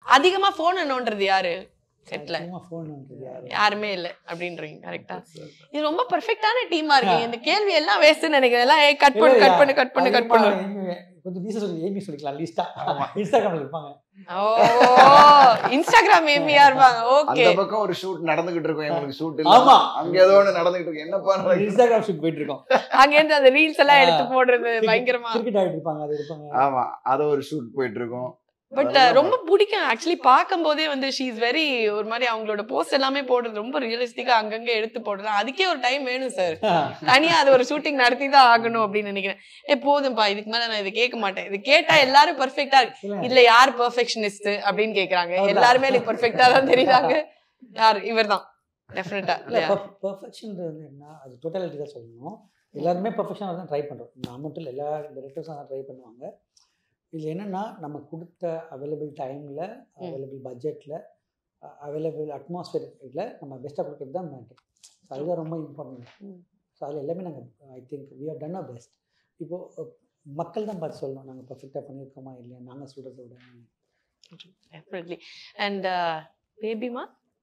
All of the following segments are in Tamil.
அதிகமா போன் நோண்டுறது யாரு செட்ல ஃபோன் வந்துது யாரு யாருமே இல்ல அப்படின்றீங்க கரெக்டா இது ரொம்ப பெர்ஃபெக்ட்டான டீமா இருக்கு இந்த கேள்வி எல்லாம் வேஸ்ட் நினைக்கிறேன் எல்லாம் கட் பண்ணு கட் பண்ணு கட் பண்ணு கட் பண்ணு அதிகமா கொஞ்சம் வீச சொல்லி ஏமி சொல்லிக்கலாம் லீஸ்டா இன்ஸ்டாகிராம்ல இருப்பாங்க ஓ இன்ஸ்டாகிராம் ஏமியா இருப்பாங்க ஓகே அந்த பக்கம் ஒரு ஷூட் நடந்துகிட்டு இருக்கும் எங்களுக்கு ஷூட் ஆமா. இல்ல அங்க ஏதோ ஒண்ணு நடந்துகிட்டு இருக்கு என்னப்பா நடக்குது? இன்ஸ்டாகிராம் ஷூட் போயிட்டு இருக்கோம் அங்க இருந்து அந்த ரீல்ஸ் எல்லாம் எடுத்து போடுறது பயங்கரமா கிரிக்கெட் ஆடிட்டு இருப்பாங்க அது இருப்பாங்க ஆமா அது ஒரு ஷூட் போயிட்டு இருக்கும் பட் அதெல்லாம் ரொம்ப பிடிக்கும் ஆக்சுவலி பார்க்கும் போதே வந்து ஷீ இஸ் வெரி ஒரு மாதிரி அவங்களோட போஸ்ட் எல்லாமே போடுறது ரொம்ப ரியலிஸ்டிக்கா அங்கங்க எடுத்து போடுறது அதுக்கே ஒரு டைம் வேணும் சார் தனியா அது ஒரு ஷூட்டிங் நடத்தி தான் ஆகணும் அப்படின்னு நினைக்கிறேன் ஏ போதும்பா இதுக்கு மேல நான் இது கேட்க மாட்டேன் இது கேட்டா எல்லாரும் பெர்ஃபெக்ட்டா சொல்லுங்க. இதுல யார் பெர்ஃபெக்ஷனிஸ்ட் அப்படின்னு கேக்குறாங்க அவ்வளவுதான். எல்லாருமே எனக்கு பெர்ஃபெக்ட்டா தான் தெரியுறாங்க யார் இவர்தான் டெஃபினட்டா இல்ல பெர்ஃபெக்ஷன்ன்றது வந்து என்ன அது டோட்டாலிட்டி தான் சொல்லணும் எல்லாருமே பெர்ஃபெக்ஷனாக தான் ட்ரை பண்ணுறோம் நான் மட்டும் இல்லை எல்லா டேரக்டர்ஸும் தான் ட்ரை பண்ணுவாங்க இதில் என்னென்னா நம்ம கொடுத்த அவைலபிள் டைமில் அவைலபிள் பட்ஜெட்டில் அவைலபிள் அட்மாஸ்பியரில் நம்ம பெஸ்ட்டாக கொடுக்குறது தான் மேட்டர் ஸோ அதுதான் ரொம்ப இம்பார்ட்டன்ட் ம். ஸோ அதில் எல்லாமே நாங்கள் I think we have done a best இப்போது மக்கள் தான் பார்த்து சொல்லணும் நாங்கள் பர்ஃபெக்டாக பண்ணியிருக்கோமா இல்லையா நாங்கள் சொல்கிறத விட டெஃபினெட்லி அண்ட் பேபிமா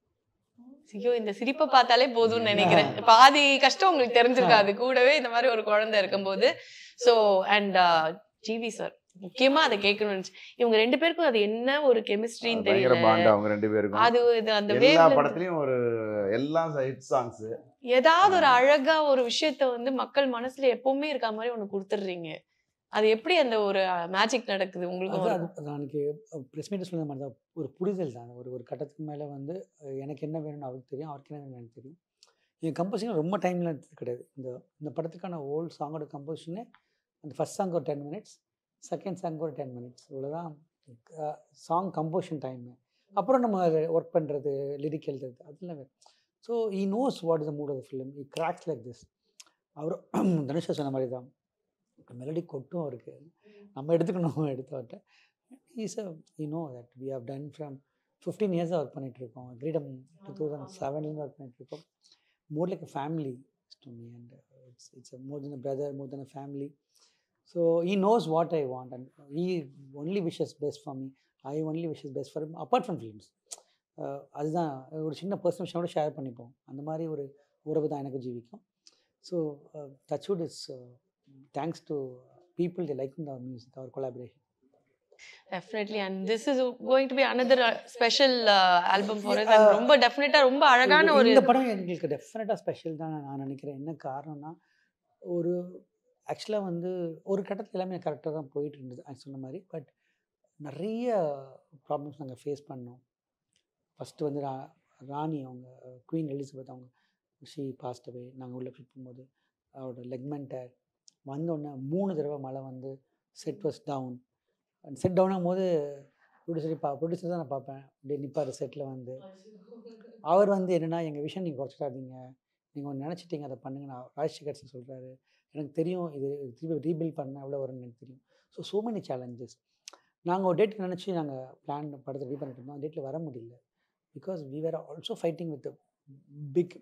ஐயோ இந்த சிரிப்பை பார்த்தாலே போதும்னு நினைக்கிறேன் பாதி கஷ்டம் உங்களுக்கு தெரிஞ்சிருக்காது கூடவே இந்த மாதிரி ஒரு குழந்தை இருக்கும்போது ஸோ அண்ட் ஜிவி சார் முக்கியமா அதை கேட்கணும்னு நினைச்சேன். இவங்க ரெண்டு பேருக்கும் அது என்ன ஒரு கெமிஸ்ட்ரின்னு பயங்கர தெரியல பாண்ட் அவங்க ரெண்டு பேருக்கும் அது இது அந்த எல்லா வேவ் படத்துலயும் ஒரு எல்லா ஹிட் சாங்ஸ் ஏதாவது ஒரு அழகா ஒரு விஷயத்த வந்து மக்கள் மனசுல எப்பவுமே இருக்க மாதிரி ஒண்ணு கொடுத்துடுறீங்க அது எப்படி அந்த ஒரு மேஜிக் நடக்குது உங்களுக்கு அது ஒரு- அது அன்னைக்கு ப்ரெஸ் மீட் சொன்ன மாதிரி தான் ஒரு புரிதல் தான் ஒரு ஒரு கட்டத்துக்கு மேலே வந்து அஹ், எனக்கு என்ன வேணும்னு அவருக்கு தெரியும் அவருக்கு என்ன வேணும்னு எனக்கு தெரியும் என் கம்போசிஷன் ரொம்ப டைம்லாம் எடுத்தது கிடையாது இந்த இந்த படத்துக்கான ஓல்ட் சாங்கோட கம்போசிஷனே அந்த ஃபஸ்ட் சாங் ஒரு டென் மினிட்ஸ் செகண்ட் சாங் ஒரு டென் மினிட்ஸ் இவ்வளோதான் சாங் கம்போசிஷன் டைமு அப்புறம் நம்ம ஒர்க் பண்ணுறது லிரிக் எழுதுறது அதெல்லாம் so he knows what is the mood of the film he cracks like this அவர் தனுஷா சொன்ன மாதிரி தான் மெலடி கொட்டும் அவருக்கு நம்ம எடுத்துக்கணும் எடுத்தவர்கிட்ட is a you know that we have done from fifteen இயர்ஸாக ஒர்க் பண்ணிகிட்ருக்கோம் கிரீடம் டூ தௌசண்ட் செவன்லேருந்து ஒர்க் பண்ணிகிட்ருக்கோம் more like a family to me and it's it's more than a brother more than a family so he knows what I want and he only wishes best for me I only wishes best for apart from films அதுதான் ஒரு சின்ன பர்சனல் விஷயம் கூட ஷேர் பண்ணிப்போம் அந்த மாதிரி ஒரு உறவு தான் எனக்கு ஜீவிக்கும் so touchwood is thanks to people the liking our music our collaboration definitely and this is going to be another special album for us and ரொம்ப டெஃபினட்டா ரொம்ப அழகான ஒரு இந்த படம் எங்களுக்கு டெஃபினட்டாக ஸ்பெஷல் தான் நான் நினைக்கிறேன் என்ன காரணம்னா ஒரு ஆக்சுவலாக வந்து ஒரு கட்டத்தில் எல்லாமே கரெக்டாக தான் போயிட்டு இருந்தது அது சொன்ன மாதிரி பட் நிறைய ப்ராப்ளம்ஸ் நாங்கள் ஃபேஸ் பண்ணோம் ஃபஸ்ட்டு வந்து ரா ராணி அவங்க குவீன் எலிசபெத் அவங்க ஷீ பாஸ்ட் அவே நாங்கள் உள்ளே ஃபிட் பண்ணும்போது அவரோட லெக்மெண்டர் வந்தோடனே மூணு தடவை மழை வந்து set was down set down ஆகும்போது ப்ரொடியூசர் பா ப்ரொடியூசர் தான் நான் பார்ப்பேன் அப்படியே நிற்பார் செட்டில் வந்து அவர் வந்து என்னென்னா எங்கள் விஷயம் நீங்கள் குறைச்சிடாதீங்க நீங்கள் ஒன்று நினச்சிட்டீங்க அதை பண்ணுங்க நான் ராஜசேகர் சார் சொல்கிறாரு எனக்கு தெரியும் இது திருப்பி ரீபில்ட் பண்ண எவ்வளோ வரும்னு எனக்கு தெரியும் ஸோ ஸோ மெனி சேலஞ்சஸ் நாங்கள் ஒரு டேட் நினச்சி நாங்கள் பிளான் படத்தை ரெடி பண்ணிட்டு இருந்தோம் அந்த டேட்டில் வர முடியல because we were also fighting with big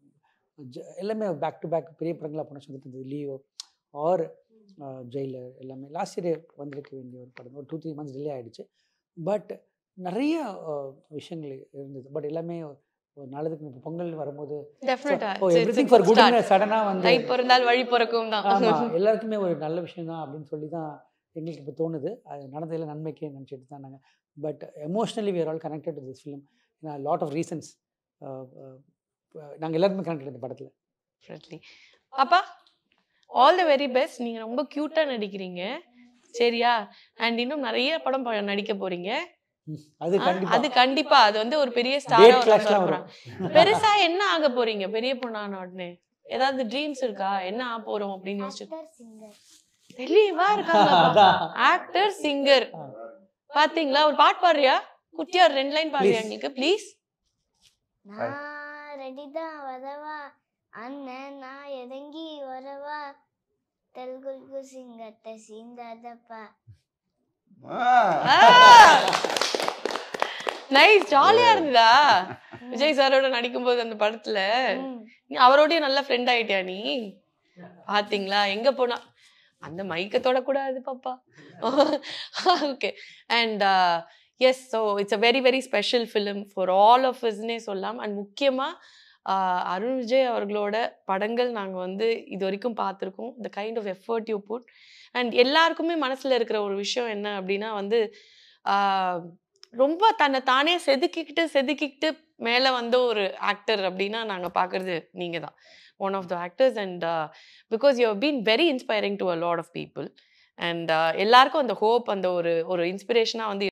எல்லாமே பேக் டு பேக் பெரிய படங்களாக பண்ண சொல்லிட்டு இருந்தது லியோ ஆர் ஜெயிலர் எல்லாமே லாஸ்ட் இயர் வந்திருக்க வேண்டிய ஒரு படம் ஒரு டூ த்ரீ மந்த்ஸ் டிலே ஆகிடுச்சு பட் நிறைய அஹ், விஷயங்கள் இருந்தது பட் எல்லாமே ஒரு நல்லதுக்கு இப்போ பொங்கல் வரும்போது டெஃபினட்டா ஓ எவ்ரிதிங் ஃபார் குட் சடனாக வந்து தை பிறந்தால் வழி பிறக்கும் தான் ஆமாம் எல்லாருக்குமே ஒரு நல்ல விஷயம் தான் அப்படின்னு சொல்லி தான் எங்களுக்கு இப்போ தோணுது அது நடந்ததில் நன்மைக்கே நினச்சிட்டு தான் நாங்கள் but emotionally we are all connected to this film lot of reasons நாங்கள் எல்லாருமே கனெக்டட் இந்த படத்தில் Definitely. பாப்பா ஆல் த வெரி பெஸ்ட் நீங்க ரொம்ப கியூட்டா நடிக்கிறீங்க சரியா அண்ட் இன்னும் நிறைய படம் ப- நடிக்க போறீங்க அது ஆ, கண்டிப்பாக அது கண்டிப்பா அது வந்து ஒரு பெரிய டேட் ஸ்டாரா கிளாஸ்லாம் வரும் பெருசா என்ன ஆக போறீங்க பெரிய பொண்ணான உடனே ஏதாவது ட்ரீம்ஸ் இருக்கா என்ன ஆக போறோம் அப்படின்னு யோசிச்சு ஆக்டர் சிங்கர் தெளிவா இருக்காங்க அதான் ஆக்டர் சிங்கர் ஆ. பாத்தீங்களா ஒரு பாட்டு பாடுறியா குட்டியா ஒரு ரெண்டு லைன் பாடுறியா Please. எங்களுக்கு ப்ளீஸ் நான் ரெடி தான் வரவா அண்ணன் நான் எதங்கி வரவா தெலுங்கு சிங்கத்தை சீந்தாதப்பா நைஸ் ஜாலியா இருந்ததா விஜய் சாரோட நடிக்கும்போது அந்த படத்துல ம். நீ அவரோடய நல்ல ஃப்ரெண்ட் ஆயிட்டியா நீ பாத்தீங்களா எங்க போனா அந்த மைக்க தொடக்கூடாது பாப்பா okay and yes so it's a very very special film for all of இஸ்னே சொல்லலாம் அண்ட் முக்கியமாக அருண் விஜய் அவர்களோட படங்கள் நாங்கள் வந்து இது வரைக்கும் பார்த்துருக்கோம் the kind of effort you put and எல்லாருக்குமே மனசில் இருக்கிற ஒரு விஷயம் என்ன அப்படின்னா வந்து ஆஹ், ரொம்ப தன்னை தானே செதுக்கிக்கிட்டு செதுக்கிக்கிட்டு மேலே வந்த ஒரு ஆக்டர் அப்படின்னா நாங்கள் பார்க்குறது நீங்கள் தான் one of the actors and because you have been very inspiring to a lot of people and எல்லாருக்கும் அந்த ஹோப் அந்த ஒரு ஒரு இன்ஸ்பிரேஷனாக வந்து